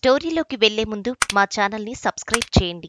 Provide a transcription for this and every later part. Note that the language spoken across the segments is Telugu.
స్టోరీలోకి వెళ్లే ముందు మా ఛానల్ని సబ్స్క్రైబ్ చేయండి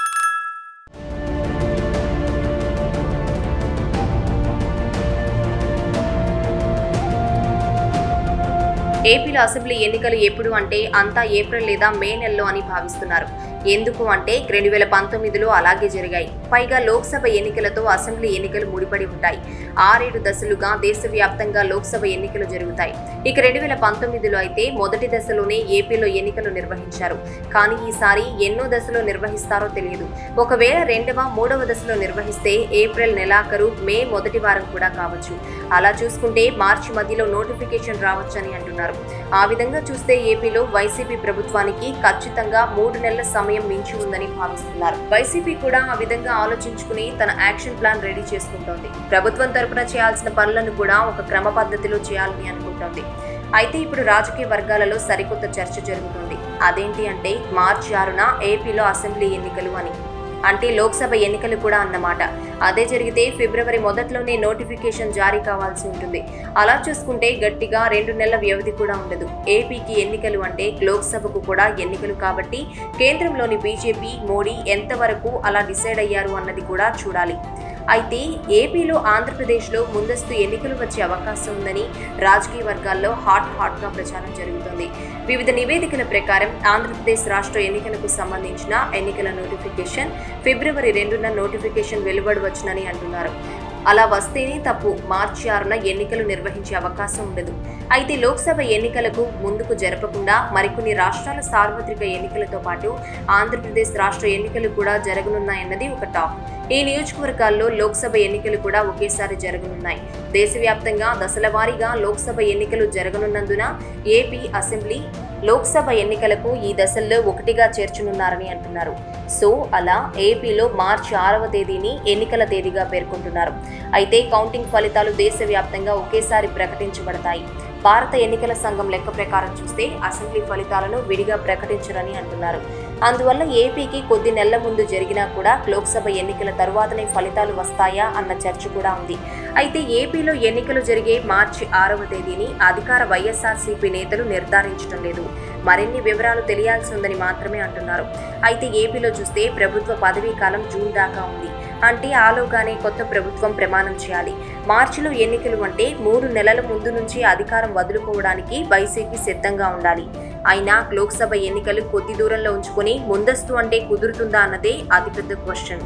ఏపీలో అసెంబ్లీ ఎన్నికలు ఎప్పుడు అంటే అంతా ఏప్రిల్ లేదా మే నెలలో అని భావిస్తున్నారు ఎందుకు అంటే రెండు వేల పంతొమ్మిదిలో అలాగే జరిగాయి పైగా లోక్సభ ఎన్నికలతో అసెంబ్లీ ఎన్నికలు ముడిపడి ఉంటాయి ఆరేడు దశలుగా దేశవ్యాప్తంగా లోక్సభ ఎన్నికలు జరుగుతాయి ఇక రెండు వేల పంతొమ్మిదిలో అయితే మొదటి దశలోనే ఏపీలో ఎన్నికలు నిర్వహించారు కానీ ఈసారి ఎన్నో దశలో నిర్వహిస్తారో తెలియదు ఒకవేళ రెండవ మూడవ దశలో నిర్వహిస్తే ఏప్రిల్ నెలాఖరు మే మొదటి వారం కూడా కావచ్చు అలా చూసుకుంటే మార్చి మధ్యలో నోటిఫికేషన్ రావచ్చని అంటున్నారు ఆ విధంగా చూస్తే ఏపీలో వైసీపీ ప్రభుత్వానికి ఖచ్చితంగా మూడు నెలల సమయం మించి ఉందని భావిస్తున్నారు వైసీపీ కూడా ఆ విధంగా ఆలోచించుకుని తన యాక్షన్ ప్లాన్ రెడీ చేసుకుంటోంది ప్రభుత్వం తరపున చేయాల్సిన పనులను కూడా ఒక క్రమ పద్ధతిలో చేయాలని అనుకుంటోంది అయితే ఇప్పుడు రాజకీయ వర్గాలలో సరికొత్త చర్చ జరుగుతుంది అదేంటి అంటే మార్చి ఆరున ఏపీలో అసెంబ్లీ ఎన్నికలు అని అంటే లోక్సభ ఎన్నికలు కూడా అన్నమాట అదే జరిగితే ఫిబ్రవరి మొదట్లోనే నోటిఫికేషన్ జారీ కావాల్సి ఉంటుంది అలా చూసుకుంటే గట్టిగా రెండు నెలల వ్యవధి కూడా ఉండదు ఏపీకి ఎన్నికలు అంటే లోక్సభకు కూడా ఎన్నికలు కాబట్టి కేంద్రంలోని బీజేపీ మోడీ ఎంతవరకు అలా డిసైడ్ అయ్యారు అన్నది కూడా చూడాలి అయితే ఏపీలో ఆంధ్రప్రదేశ్లో ముందస్తు ఎన్నికలు వచ్చే అవకాశం ఉందని రాజకీయ వర్గాల్లో హాట్ హాట్గా ప్రచారం జరుగుతుంది వివిధ నివేదికల ప్రకారం ఆంధ్రప్రదేశ్ రాష్ట్ర ఎన్నికలకు సంబంధించిన ఎన్నికల నోటిఫికేషన్ ఫిబ్రవరి రెండున నోటిఫికేషన్ వెలువడవచ్చునని అంటున్నారు అలా వస్తేనే తప్పు మార్చి ఆరున ఎన్నికలు నిర్వహించే అవకాశం ఉండదు అయితే లోక్సభ ఎన్నికలకు ముందుకు జరపకుండా మరికొన్ని రాష్ట్రాల సార్వత్రిక ఎన్నికలతో పాటు ఆంధ్రప్రదేశ్ రాష్ట్ర ఎన్నికలు కూడా జరగనున్నాయన్నది ఒక టాక్ ఈ నియోజకవర్గాల్లో లోక్సభ ఎన్నికలు కూడా ఒకేసారి జరగనున్నాయి దేశవ్యాప్తంగా దశల వారీగా లోక్సభ ఎన్నికలు జరగనున్నందున ఏపీ అసెంబ్లీ లోక్సభ ఎన్నికలకు ఈ దశల్లో ఒకటిగా చేర్చనున్నారని అంటున్నారు సో అలా ఏపీలో మార్చి ఆరవ తేదీని ఎన్నికల తేదీగా పేర్కొంటున్నారు అయితే కౌంటింగ్ ఫలితాలు దేశవ్యాప్తంగా ఒకేసారి ప్రకటించబడతాయి భారత ఎన్నికల సంఘం లెక్క ప్రకారం చూస్తే అసెంబ్లీ ఫలితాలను విడిగా ప్రకటించరని అంటున్నారు అందువల్ల ఏపీకి కొద్ది నెలల ముందు జరిగినా కూడా లోక్సభ ఎన్నికల తరువాతనే ఫలితాలు వస్తాయా అన్న చర్చ కూడా ఉంది అయితే ఏపీలో ఎన్నికలు జరిగే మార్చి ఆరవ తేదీని అధికార వైఎస్ఆర్సీపీ నేతలు నిర్ధారించడం లేదు మరిన్ని వివరాలు తెలియాల్సి ఉందని మాత్రమే అంటున్నారు అయితే ఏపీలో చూస్తే ప్రభుత్వ పదవీ కాలం జూన్ దాకా ఉంది అంటే ఆలోగానే కొత్త ప్రభుత్వం ప్రమాణం చేయాలి మార్చిలో ఎన్నికలు అంటే మూడు నెలల ముందు నుంచి అధికారం వదులుకోవడానికి వైసీపీ సిద్ధంగా ఉండాలి అయినా లోక్సభ ఎన్నికలు కొద్ది దూరంలో ఉంచుకొని ముందస్తు అంటే కుదురుతుందా అన్నదే అతిపెద్ద క్వశ్చన్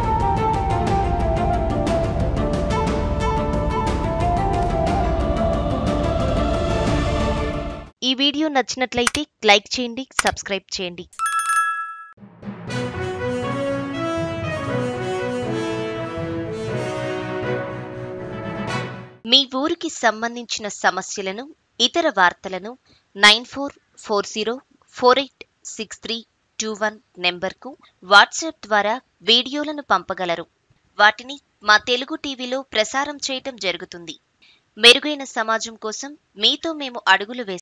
ఈ వీడియో నచ్చినట్లయితే లైక్ చేయండి సబ్స్క్రైబ్ చేయండి మీ ఊరికి సంబంధించిన సమస్యలను ఇతర వార్తలను nine four four zero four eight six three two one నెంబర్కు వాట్సాప్ ద్వారా వీడియోలను పంపగలరు వాటిని మా తెలుగు టీవీలో ప్రసారం చేయటం జరుగుతుంది మెరుగైన సమాజం కోసం మీతో మేము అడుగులు వేస్తాం